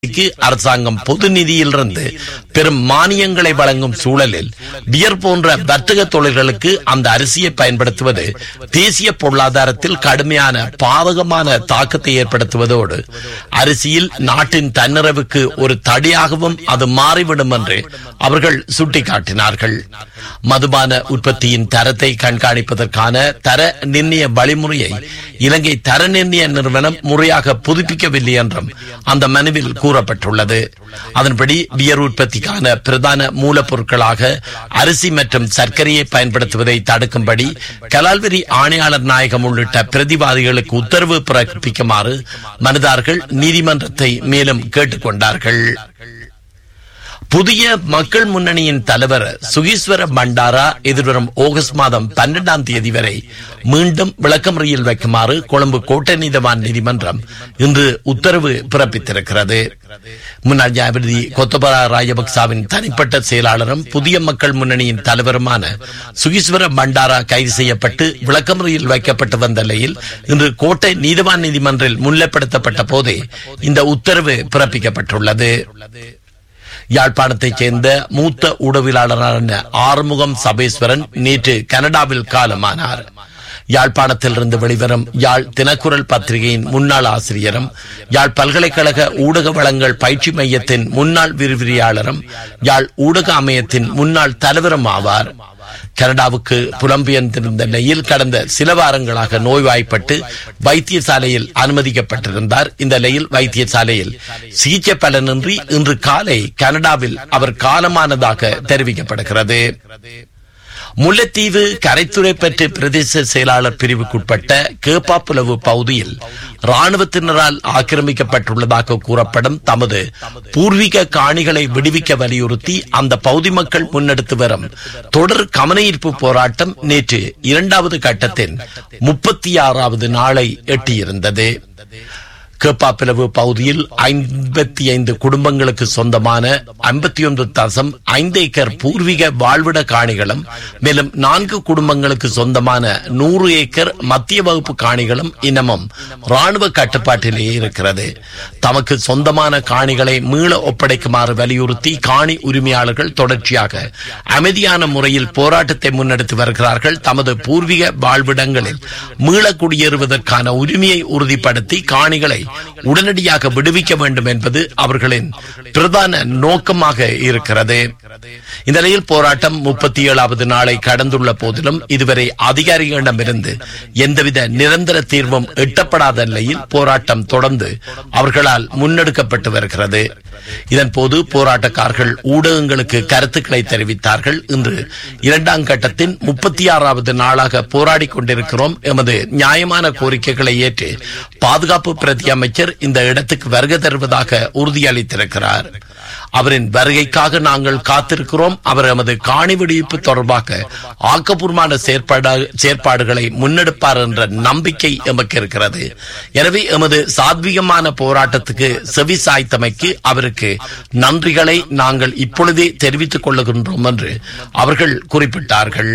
க்கு அரசாங்கம் பொது நிதியிலிருந்து பெரும் மானியங்களை வழங்கும் சூழலில் பியர் போன்ற வர்த்தக தொழில்களுக்கு அந்த அரிசியை பயன்படுத்துவது தேசிய பொருளாதாரத்தில் கடுமையான பாதகமான தாக்கத்தை ஏற்படுத்துவதோடு அரிசியில் நாட்டின் தன்னிறைவுக்கு ஒரு தடியாகவும் அது மாறிவிடும் என்று அவர்கள் சுட்டிக்காட்டினார்கள் மதுபான உற்பத்தியின் தரத்தை கண்காணிப்பதற்கான தர நிர்ணய வழிமுறையை இலங்கை தர நிர்ணய நிறுவனம் முறையாக புதுப்பிக்கவில்லை என்றும் அந்த மனுவில் கூறப்பட்டுள்ளது அதன்படி பியர் உற்பத்திக்கான பிரதான மூலப்பொருட்களாக அரிசி மற்றும் சர்க்கரையை பயன்படுத்துவதை தடுக்கும்படி கலால்வரி ஆணையாளர் நாயகம் உள்ளிட்ட பிரதிவாதிகளுக்கு உத்தரவு பிறப்பிக்குமாறு மனுதார்கள் நீதிமன்றத்தை மேலும் கேட்டுக்கொண்டார்கள் புதிய மக்கள் முன்னணியின் தலைவர் சுகீஸ்வர பண்டாரா எதிர்வரும் ஆகஸ்ட் மாதம் பன்னெண்டாம் தேதி வரை மீண்டும் விளக்கமறியில் வைக்குமாறு கொழும்பு கோட்டை நீதவான் நீதிமன்றம் இன்று உத்தரவு பிறப்பித்திருக்கிறது முன்னாள் ஜனாதிபதி கொத்தபரா ராஜபக்சாவின் தனிப்பட்ட செயலாளரும் புதிய மக்கள் முன்னணியின் தலைவருமான சுகீஸ்வர பண்டாரா கைது செய்யப்பட்டு விளக்கமறியில் வைக்கப்பட்டு வந்த நிலையில் இன்று கோட்டை நீதவான் நீதிமன்றில் முன்னிலைப்படுத்தப்பட்ட போதே இந்த உத்தரவு பிறப்பிக்கப்பட்டுள்ளது யாழ்ப்பாணத்தைச் சேர்ந்த மூத்த ஊடகவியலாளரான ஆறுமுகம் சபேஸ்வரன் நேற்று கனடாவில் காலமானார் யாழ்ப்பாணத்திலிருந்து வெளிவரும் யாழ் தினக்குரல் பத்திரிகையின் முன்னாள் ஆசிரியரும் யாழ் பல்கலைக்கழக ஊடக வளங்கள் பயிற்சி மையத்தின் முன்னாள் விரிவிரியாளரும் யாழ் ஊடக அமையத்தின் முன்னாள் தலைவரும் ஆவார் கனடாவுக்கு புலம்பெயர்ந்திருந்த நிலையில் கடந்த சில வாரங்களாக நோய்வாய்ப்பட்டு வைத்தியசாலையில் அனுமதிக்கப்பட்டிருந்தார் இந்த நிலையில் வைத்தியசாலையில் சிகிச்சை பலனின்றி இன்று காலை கனடாவில் அவர் காலமானதாக தெரிவிக்கப்படுகிறது முல்லைத்தீவு கரைத்துறை பெற்று பிரதேச செயலாளர் பிரிவுக்குட்பட்ட கேப்பாப்புலவு பகுதியில் ராணுவத்தினரால் ஆக்கிரமிக்கப்பட்டுள்ளதாக கூறப்படும் தமது பூர்வீக காணிகளை விடுவிக்க வலியுறுத்தி அந்த பகுதி மக்கள் முன்னெடுத்து வரும் தொடர் கவனஈர்ப்பு போராட்டம் நேற்று இரண்டாவது கட்டத்தின் முப்பத்தி ஆறாவது நாளை எட்டியிருந்தது கேப்பாப்பிலவு பகுதியில் ஐம்பத்தி ஐந்து குடும்பங்களுக்கு சொந்தமான ஐம்பத்தி ஒன்று தசம் ஐந்து ஏக்கர் பூர்வீக வாழ்விட காணிகளும் மேலும் நான்கு குடும்பங்களுக்கு சொந்தமான நூறு ஏக்கர் மத்திய வகுப்பு காணிகளும் இன்னமும் ராணுவ கட்டுப்பாட்டிலேயே இருக்கிறது தமக்கு சொந்தமான காணிகளை மீள ஒப்படைக்குமாறு வலியுறுத்தி காணி உரிமையாளர்கள் தொடர்ச்சியாக அமைதியான முறையில் போராட்டத்தை முன்னெடுத்து வருகிறார்கள் தமது பூர்வீக வாழ்விடங்களில் மீள குடியேறுவதற்கான உரிமையை உறுதிப்படுத்தி காணிகளை உடனடியாக விடுவிக்க வேண்டும் என்பது அவர்களின் பிரதான நோக்கமாக இருக்கிறது இந்த நிலையில் போராட்டம் முப்பத்தி ஏழாவது நாளை கடந்துள்ள போதிலும் இதுவரை அதிகாரிகளிடமிருந்து எந்தவித நிரந்தர தீர்வும் எட்டப்படாத நிலையில் போராட்டம் தொடர்ந்து அவர்களால் முன்னெடுக்கப்பட்டு வருகிறது இதன் போது போராட்டக்காரர்கள் ஊடகங்களுக்கு கருத்துக்களை தெரிவித்தார்கள் இன்று இரண்டாம் கட்டத்தின் முப்பத்தி ஆறாவது நாளாக போராடி கொண்டிருக்கிறோம் எமது நியாயமான கோரிக்கைகளை ஏற்று பாதுகாப்பு பிரதி அமைச்சர் இந்த இடத்துக்கு வருகை தருவதாக உறுதியளித்திருக்கிறார் அவரின் வருகைக்காக நாங்கள் காத்திருக்கிறோம் அவர் எமது காணி வெடிப்பு தொடர்பாக ஆக்கப்பூர்வமான செயற்பாடு செயற்பாடுகளை முன்னெடுப்பார் என்ற நம்பிக்கை எமக்கு இருக்கிறது எனவே எமது சாத்வீகமான போராட்டத்துக்கு செவி சாய்த்தமைக்கு அவருக்கு நன்றிகளை நாங்கள் இப்பொழுதே தெரிவித்துக் கொள்ளுகின்றோம் என்று அவர்கள் குறிப்பிட்டார்கள்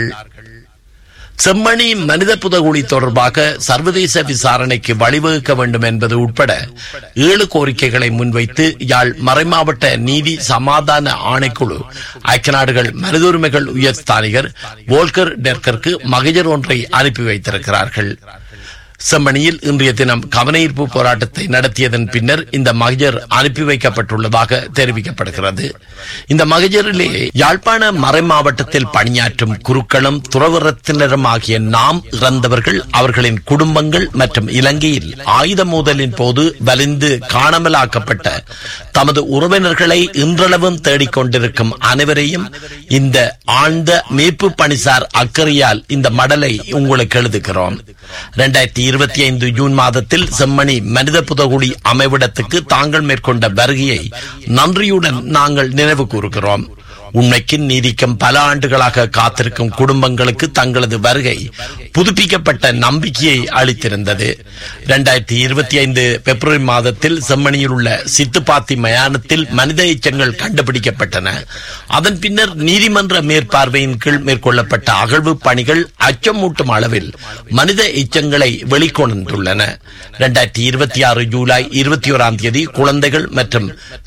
செம்மணி மனித புதகுழி தொடர்பாக சர்வதேச விசாரணைக்கு வழிவகுக்க வேண்டும் என்பது உட்பட ஏழு கோரிக்கைகளை முன்வைத்து யாழ் மறைமாவட்ட நீதி சமாதான ஆணைக்குழு ஐக்கிய நாடுகள் மனித உரிமைகள் உயர்ஸ்தானிகர் வோல்கர் டெர்கருக்கு மகஜர் ஒன்றை அனுப்பி வைத்திருக்கிறார்கள் செம்மணியில் இன்றைய தினம் கவனஈர்ப்பு போராட்டத்தை நடத்தியதன் பின்னர் இந்த மகஜர் அனுப்பி வைக்கப்பட்டுள்ளதாக தெரிவிக்கப்படுகிறது இந்த மகஜரிலே யாழ்ப்பாண மறை மாவட்டத்தில் பணியாற்றும் குருக்களும் துறவரத்தினரும் ஆகிய நாம் இறந்தவர்கள் அவர்களின் குடும்பங்கள் மற்றும் இலங்கையில் ஆயுத மோதலின் போது வலிந்து காணாமலாக்கப்பட்ட தமது உறவினர்களை இன்றளவும் தேடிக்கொண்டிருக்கும் அனைவரையும் இந்த ஆழ்ந்த மீட்பு பணிசார் அக்கறையால் இந்த மடலை உங்களுக்கு எழுதுகிறோம் இரண்டாயிரத்தி இருபத்தி ஐந்து ஜூன் மாதத்தில் செம்மணி மனித புதகுடி அமைவிடத்துக்கு தாங்கள் மேற்கொண்ட வருகையை நன்றியுடன் நாங்கள் நினைவு கூறுகிறோம் உண்மைக்கும் நீதிக்கும் பல ஆண்டுகளாக காத்திருக்கும் குடும்பங்களுக்கு தங்களது வருகை புதுப்பிக்கப்பட்ட நம்பிக்கையை அளித்திருந்தது இரண்டாயிரத்தி இருபத்தி ஐந்து பிப்ரவரி மாதத்தில் செம்மணியில் உள்ள சித்துப்பாத்தி மயானத்தில் மனித எச்சங்கள் கண்டுபிடிக்கப்பட்டன அதன் பின்னர் நீதிமன்ற மேற்பார்வையின் கீழ் மேற்கொள்ளப்பட்ட அகழ்வு பணிகள் அச்சமூட்டும் அளவில் மனித எச்சங்களை வெளிக்கொணர்ந்துள்ளன இரண்டாயிரத்தி இருபத்தி ஆறு ஜூலை இருபத்தி ஓராம் தேதி குழந்தைகள் மற்றும்